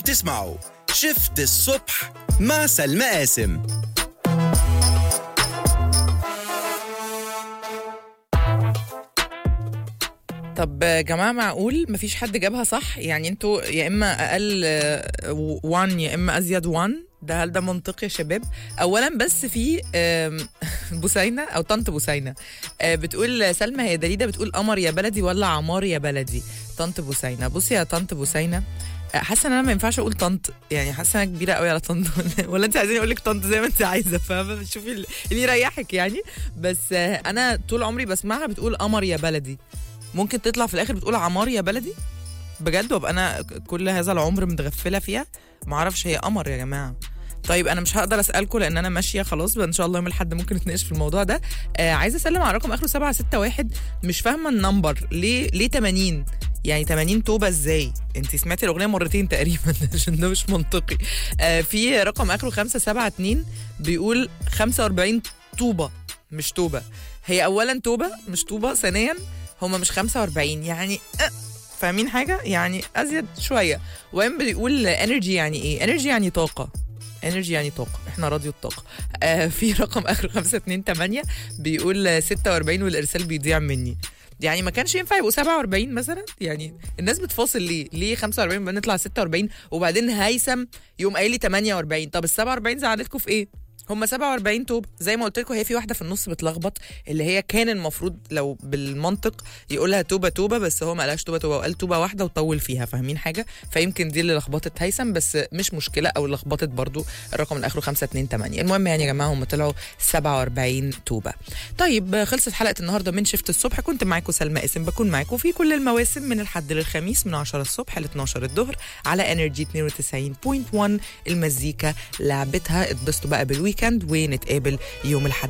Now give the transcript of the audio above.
تسمعوا شفت الصبح مع سلمى قاسم طب يا جماعه معقول مفيش حد جابها صح يعني انتوا يا اما اقل 1 يا اما ازيد 1 ده هل ده منطقي يا شباب اولا بس في آم، بوسينه او طنط بوسينه آه، بتقول سلمى هي دليده بتقول قمر يا بلدي ولا عمار يا بلدي طنط بوسينه بصي يا طنط بوسينه آه، حاسه ان انا ما ينفعش اقول طنط يعني حاسه انا كبيره قوي على طنط ولا- ولا انت عايزين اقول لك طنط زي ما انت عايزه فاهمه شوفي اللي يريحك يعني بس آه، انا طول عمري بسمعها بتقول قمر يا بلدي ممكن تطلع في الاخر بتقول عمار يا بلدي بجد وابقى انا كل هذا العمر متغفله فيها ما اعرفش هي قمر يا جماعه طيب انا مش هقدر اسالكم لان انا ماشيه خلاص بقى ان شاء الله يوم الاحد ممكن نتناقش في الموضوع ده آه عايزه اسلم على رقم اخره 761 مش فاهمه النمبر ليه ليه 80 يعني 80 توبه ازاي انت سمعتي الاغنيه مرتين تقريبا عشان ده مش منطقي آه في رقم اخره 572 بيقول 45 طوبه مش توبه هي اولا توبه مش طوبه ثانيا هما مش 45 يعني أه فاهمين حاجه يعني ازيد شويه وين بيقول انرجي يعني ايه انرجي يعني طاقه انرجي يعني طاقه احنا راديو الطاقه آه في رقم اخر 528 بيقول 46 والارسال بيضيع مني يعني ما كانش ينفع يبقوا 47 مثلا يعني الناس بتفاصل ليه ليه 45 بقى نطلع 46 وبعدين هيثم يقوم قايل لي 48 طب ال 47 زعلتكم في ايه هم 47 توب زي ما قلت لكم هي في واحده في النص بتلخبط اللي هي كان المفروض لو بالمنطق يقولها توبه توبه بس هو ما قالهاش توبه توبه وقال توبه واحده وطول فيها فاهمين حاجه فيمكن دي اللي لخبطت هيثم بس مش مشكله او لخبطت برضو الرقم اللي اخره 528 المهم يعني يا جماعه هم طلعوا 47 توبه طيب خلصت حلقه النهارده من شفت الصبح كنت معاكم سلمى قاسم بكون معاكم في كل المواسم من الحد للخميس من 10 الصبح ل 12 الظهر على انرجي 92.1 المزيكا لعبتها اتبسطوا بقى بالويكند ونتقابل يوم الاحد